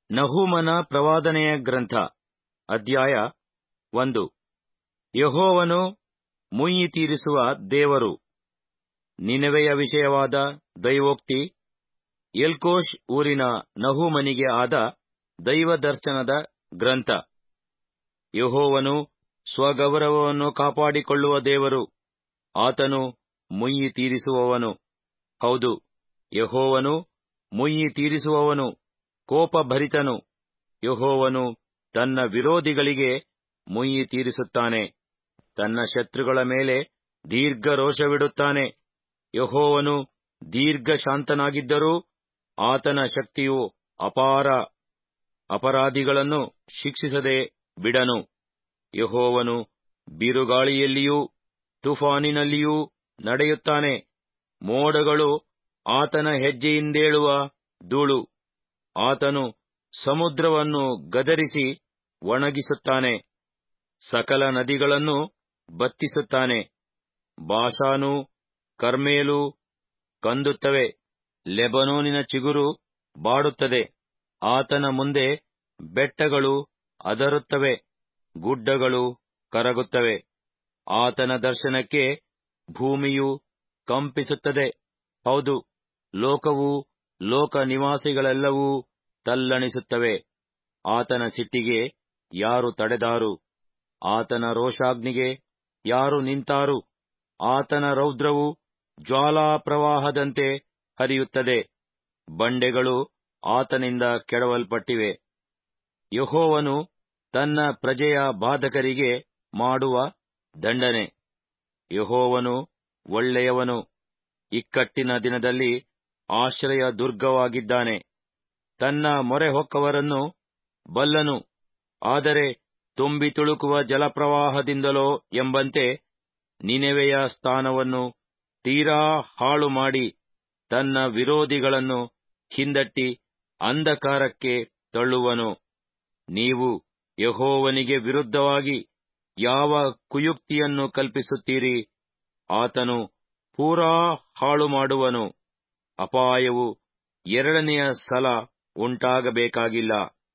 ನಹೂಮನ ಪ್ರವಾದನೆಯ ಗ್ರಂಥ ಅಧ್ಯಾಯ ಒಂದು ಯಹೋವನು ಮುಯ್ಯಿ ತೀರಿಸುವ ದೇವರು ನಿನವೆಯ ವಿಷಯವಾದ ದೈವೋಕ್ತಿ ಎಲ್ಕೋಷ್ ಊರಿನ ನಹೂಮನಿಗೆ ಆದ ದೈವದರ್ಶನದ ಗ್ರಂಥ ಯಹೋವನು ಸ್ವಗೌರವವನ್ನು ಕಾಪಾಡಿಕೊಳ್ಳುವ ದೇವರು ಆತನು ಮುಯ್ಯಿ ತೀರಿಸುವವನು ಹೌದು ಯಹೋವನು ಮುಯ್ಯಿ ತೀರಿಸುವವನು ಕೋಪಭರಿತನು ಯಹೋವನು ತನ್ನ ವಿರೋಧಿಗಳಿಗೆ ಮುಯ್ಯಿ ತೀರಿಸುತ್ತಾನೆ ತನ್ನ ಶತ್ರುಗಳ ಮೇಲೆ ದೀರ್ಘ ರೋಷವಿಡುತ್ತಾನೆ ಯಹೋವನು ದೀರ್ಘ ಶಾಂತನಾಗಿದ್ದರೂ ಆತನ ಶಕ್ತಿಯು ಅಪಾರ ಅಪರಾಧಿಗಳನ್ನು ಶಿಕ್ಷಿಸದೆ ಬಿಡನು ಯಹೋವನು ಬಿರುಗಾಳಿಯಲ್ಲಿಯೂ ತುಫಾನಿನಲ್ಲಿಯೂ ನಡೆಯುತ್ತಾನೆ ಮೋಡಗಳು ಆತನ ಹೆಜ್ಜೆಯಿಂದೇಳುವ ಧೂಳು ಆತನು ಸಮುದ್ರವನ್ನು ಗದರಿಸಿ ಒಣಗಿಸುತ್ತಾನೆ ಸಕಲ ನದಿಗಳನ್ನು ಬತ್ತಿಸುತ್ತಾನೆ ಬಾಷಾನು ಕರ್ಮೇಲು ಕಂದುತ್ತವೆ ಲೆಬನೋನಿನ ಚಿಗುರು ಬಾಡುತ್ತದೆ ಆತನ ಮುಂದೆ ಬೆಟ್ಟಗಳು ಅದರುತ್ತವೆ ಗುಡ್ಡಗಳು ಕರಗುತ್ತವೆ ಆತನ ದರ್ಶನಕ್ಕೆ ಭೂಮಿಯು ಕಂಪಿಸುತ್ತದೆ ಹೌದು ಲೋಕವೂ ಲೋಕ ನಿವಾಸಿಗಳೆಲ್ಲವೂ ತಲ್ಲಣಿಸುತ್ತವೆ ಆತನ ಸಿಟ್ಟಿಗೆ ಯಾರು ತಡೆದಾರು ಆತನ ರೋಷಾಗ್ನಿಗೆ ಯಾರು ನಿಂತಾರು ಆತನ ರೌದ್ರವು ಜ್ವಾಲಾಪ್ರವಾಹದಂತೆ ಹರಿಯುತ್ತದೆ ಬಂಡೆಗಳು ಆತನಿಂದ ಕೆಡವಲ್ಪಟ್ಟಿವೆ ಯಹೋವನು ತನ್ನ ಪ್ರಜೆಯ ಬಾಧಕರಿಗೆ ಮಾಡುವ ದಂಡನೆ ಯಹೋವನು ಒಳ್ಳೆಯವನು ಇಕ್ಕಟ್ಟಿನ ದಿನದಲ್ಲಿ ಆಶ್ರಯ ದುರ್ಗವಾಗಿದ್ದಾನೆ ತನ್ನ ಮೊರೆಹೊಕ್ಕವರನ್ನು ಬಲ್ಲನು ಆದರೆ ತುಂಬಿ ತುಳುಕುವ ಜಲಪ್ರವಾಹದಿಂದಲೋ ಎಂಬಂತೆ ನಿನೆವೆಯ ಸ್ಥಾನವನ್ನು ತೀರಾ ಹಾಳು ಮಾಡಿ ತನ್ನ ವಿರೋಧಿಗಳನ್ನು ಹಿಂದಟ್ಟಿ ಅಂಧಕಾರಕ್ಕೆ ತಳ್ಳುವನು ನೀವು ಯಹೋವನಿಗೆ ವಿರುದ್ಧವಾಗಿ ಯಾವ ಕುಯುಕ್ತಿಯನ್ನು ಕಲ್ಪಿಸುತ್ತೀರಿ ಆತನು ಪೂರಾ ಹಾಳು ಮಾಡುವನು ಅಪಾಯವು ಎರಡನೆಯ ಸಲ ಉಂಟಾಗಬೇಕಾಗಿಲ್ಲ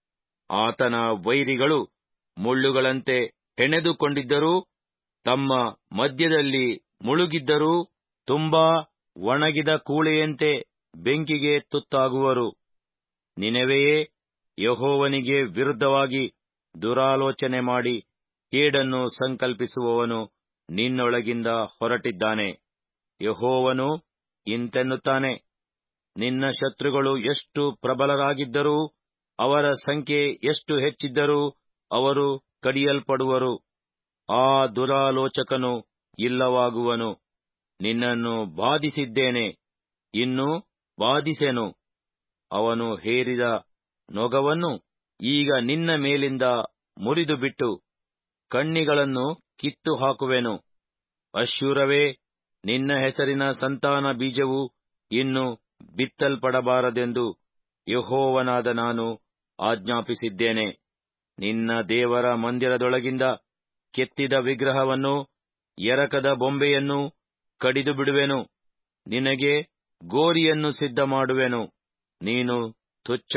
ಆತನ ವೈರಿಗಳು ಮುಳ್ಳುಗಳಂತೆ ಹೆಣೆದುಕೊಂಡಿದ್ದರೂ ತಮ್ಮ ಮಧ್ಯದಲ್ಲಿ ಮುಳುಗಿದ್ದರೂ ತುಂಬಾ ಒಣಗಿದ ಕೂಳೆಯಂತೆ ಬೆಂಕಿಗೆ ತುತ್ತಾಗುವರು ನಿನವೆಯೇ ಯಹೋವನಿಗೆ ವಿರುದ್ಧವಾಗಿ ದುರಾಲೋಚನೆ ಮಾಡಿ ಕೇಡನ್ನು ಸಂಕಲ್ಪಿಸುವವನು ನಿನ್ನೊಳಗಿಂದ ಹೊರಟಿದ್ದಾನೆ ಯಹೋವನು ಇಂತೆನ್ನುತ್ತಾನೆ ನಿನ್ನ ಶತ್ರುಗಳು ಎಷ್ಟು ಪ್ರಬಲರಾಗಿದ್ದರೂ ಅವರ ಸಂಖ್ಯೆ ಎಷ್ಟು ಹೆಚ್ಚಿದ್ದರೂ ಅವರು ಕಡಿಯಲ್ಪಡುವರು ಆ ದುರಾಲೋಚಕನು ಇಲ್ಲವಾಗುವನು ನಿನ್ನನ್ನು ಬಾಧಿಸಿದ್ದೇನೆ ಇನ್ನು ಬಾಧಿಸೆನು ಅವನು ಹೇರಿದ ನೊಗವನ್ನು ಈಗ ನಿನ್ನ ಮೇಲಿಂದ ಮುರಿದು ಬಿಟ್ಟು ಕಣ್ಣಿಗಳನ್ನು ಕಿತ್ತು ಹಾಕುವೆನು ಅಶ್ಯೂರವೇ ನಿನ್ನ ಹೆಸರಿನ ಸಂತಾನ ಬೀಜವು ಇನ್ನು ಬಿತ್ತಲ್ಪಡಬಾರದೆಂದು ಯಹೋವನಾದ ನಾನು ಆಜ್ಞಾಪಿಸಿದ್ದೇನೆ ನಿನ್ನ ದೇವರ ಮಂದಿರದೊಳಗಿಂದ ಕೆತ್ತಿದ ವಿಗ್ರಹವನ್ನು ಎರಕದ ಬೊಂಬೆಯನ್ನು ಕಡಿದು ಬಿಡುವೆನು ನಿನಗೆ ಗೋರಿಯನ್ನು ಸಿದ್ಧ ಮಾಡುವೆನು ನೀನು ತುಚ್ಛ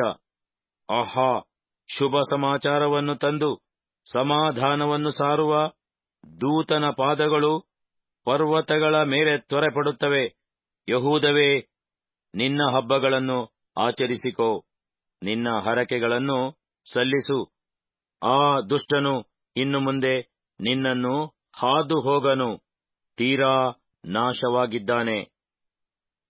ಆಹಾ ಶುಭ ಸಮಾಚಾರವನ್ನು ತಂದು ಸಮಾಧಾನವನ್ನು ಸಾರುವ ದೂತನ ಪಾದಗಳು ಪರ್ವತಗಳ ಮೇಲೆ ತ್ವರೆಪಡುತ್ತವೆ ಯಹೂದವೇ ನಿನ್ನ ಹಬ್ಬಗಳನ್ನು ಆಚರಿಸಿಕೋ ನಿನ್ನ ಹರಕೆಗಳನ್ನು ಸಲ್ಲಿಸು ಆ ದುಷ್ಟನು ಇನ್ನು ಮುಂದೆ ನಿನ್ನನ್ನು ಹಾದು ಹೋಗನು ತೀರಾ ನಾಶವಾಗಿದ್ದಾನೆ